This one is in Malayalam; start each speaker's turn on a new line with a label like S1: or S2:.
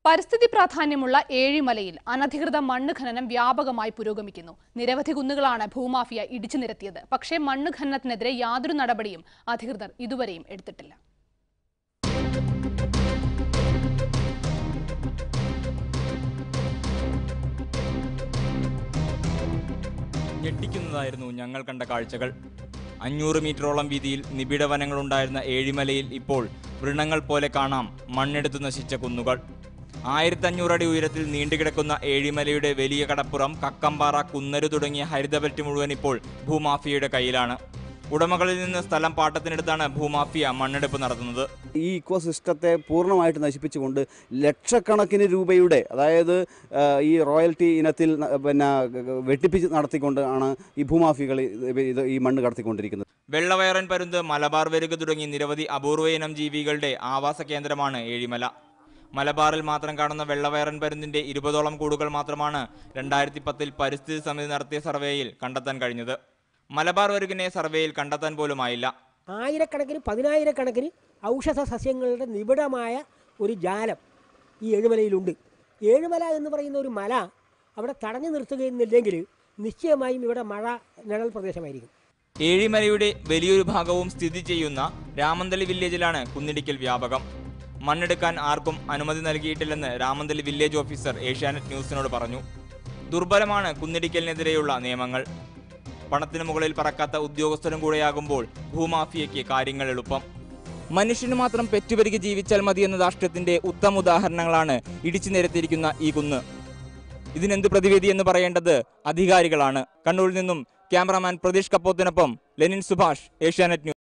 S1: പരിസ്ഥിതി പ്രാധാന്യമുള്ള ഏഴിമലയിൽ അനധികൃത മണ്ണ് ഖനനം വ്യാപകമായി പുരോഗമിക്കുന്നു നിരവധി കുന്നുകളാണ് ഭൂമാഫിയ ഇടിച്ചു നിരത്തിയത് പക്ഷേ മണ്ണ് ഖനനത്തിനെതിരെ യാതൊരു നടപടിയും അധികൃതർ ഇതുവരെയും എടുത്തിട്ടില്ല
S2: ഞെട്ടിക്കുന്നതായിരുന്നു ഞങ്ങൾ കണ്ട കാഴ്ചകൾ അഞ്ഞൂറ് മീറ്ററോളം വീതിയിൽ നിബിഡ വനങ്ങളുണ്ടായിരുന്ന ഏഴിമലയിൽ ഇപ്പോൾ വൃണങ്ങൾ പോലെ കാണാം മണ്ണെടുത്ത് നശിച്ച കുന്നുകൾ ആയിരത്തി അഞ്ഞൂറടി ഉയരത്തിൽ നീണ്ടുകിടക്കുന്ന ഏഴിമലയുടെ വലിയ കടപ്പുറം കക്കമ്പാറ കുന്നരു തുടങ്ങിയ ഹരിതബെൽറ്റ് മുഴുവൻ ഇപ്പോൾ ഭൂമാഫിയയുടെ കയ്യിലാണ് ഉടമകളിൽ നിന്ന് സ്ഥലം പാട്ടത്തിനെടുത്താണ് ഭൂമാഫിയ മണ്ണെടുപ്പ് നടത്തുന്നത്
S3: ഈ ഇക്കോ സിസ്റ്റത്തെ പൂർണ്ണമായിട്ട് നശിപ്പിച്ചുകൊണ്ട് ലക്ഷക്കണക്കിന് രൂപയുടെ അതായത് ആ, ഈ റോയൽറ്റി ഇനത്തിൽ ന- പിന്നെ വെട്ടിപ്പിച്ച് നടത്തിക്കൊണ്ട് ആണ് ഈ ഭൂമാഫികൾ ഇത് ഇത് ഈ മണ്ണ് കടത്തിക്കൊണ്ടിരിക്കുന്നത്
S2: വെള്ളവയറൻ പരുന്ത് മലബാർ വെരുക തുടങ്ങി നിരവധി അപൂർവ ഇനം ജീവികളുടെ ആവാസ കേന്ദ്രമാണ് ഏഴിമല മലബാറിൽ മാത്രം കാണുന്ന വെള്ളവയറൻ പരുന്തിന്റെ ഇരുപതോളം കൂടുകൾ മാത്രമാണ് രണ്ടായിരത്തി പത്തിൽ പരിസ്ഥിതി സമിതി നടത്തിയ സർവേയിൽ കണ്ടെത്താൻ കഴിഞ്ഞത് മലബാർ വെരുകിനെ സർവേയിൽ കണ്ടെത്താൻ പോലുമായില്ല
S4: ആയിരക്കണക്കിന് പതിനായിരക്കണക്കിന് ഔഷധ സസ്യങ്ങളുടെ നിബിഡമായ ഒരു ജാലം ഈ ഏഴുമലയിലുണ്ട് ഏഴുമല എന്ന് പറയുന്ന ഒരു മല അവിടെ തടഞ്ഞു നിർത്തുകയെന്നില്ലെങ്കിൽ നിശ്ചയമായും ഇവിടെ മഴ നിഴൽ പ്രദേശമായിരിക്കും
S2: ഏഴിമലയുടെ വലിയൊരു ഭാഗവും സ്ഥിതി ചെയ്യുന്ന രാമന്തളി വില്ലേജിലാണ് കുന്നിടിക്കൽ വ്യാപകം മണ്ണെടുക്കാൻ ആർക്കും അനുമതി നൽകിയിട്ടില്ലെന്ന് രാമന്തളി വില്ലേജ് ഓഫീസർ ഏഷ്യാനെറ്റ് ന്യൂസിനോട് പറഞ്ഞു ദുർബലമാണ് കുന്നിടിക്കലിനെതിരെയുള്ള നിയമങ്ങൾ പണത്തിനു മുകളിൽ പറക്കാത്ത ഉദ്യോഗസ്ഥരും കൂടെയാകുമ്പോൾ ഭൂമാഫിയയ്ക്ക് കാര്യങ്ങൾ എളുപ്പം മനുഷ്യന് മാത്രം പെറ്റുപെരുകി ജീവിച്ചാൽ മതി എന്ന രാഷ്ട്രത്തിന്റെ ഉത്തമ ഉദാഹരണങ്ങളാണ് ഇടിച്ചു നിരത്തിയിരിക്കുന്ന ഈ കുന്ന് ഇതിനെന്ത് പ്രതിവിധി എന്ന് പറയേണ്ടത് അധികാരികളാണ് കണ്ണൂരിൽ നിന്നും ക്യാമറാമാൻ പ്രതീഷ് കപ്പോത്തിനൊപ്പം ലെനിൻ സുഭാഷ് ഏഷ്യാനെറ്റ് ന്യൂസ്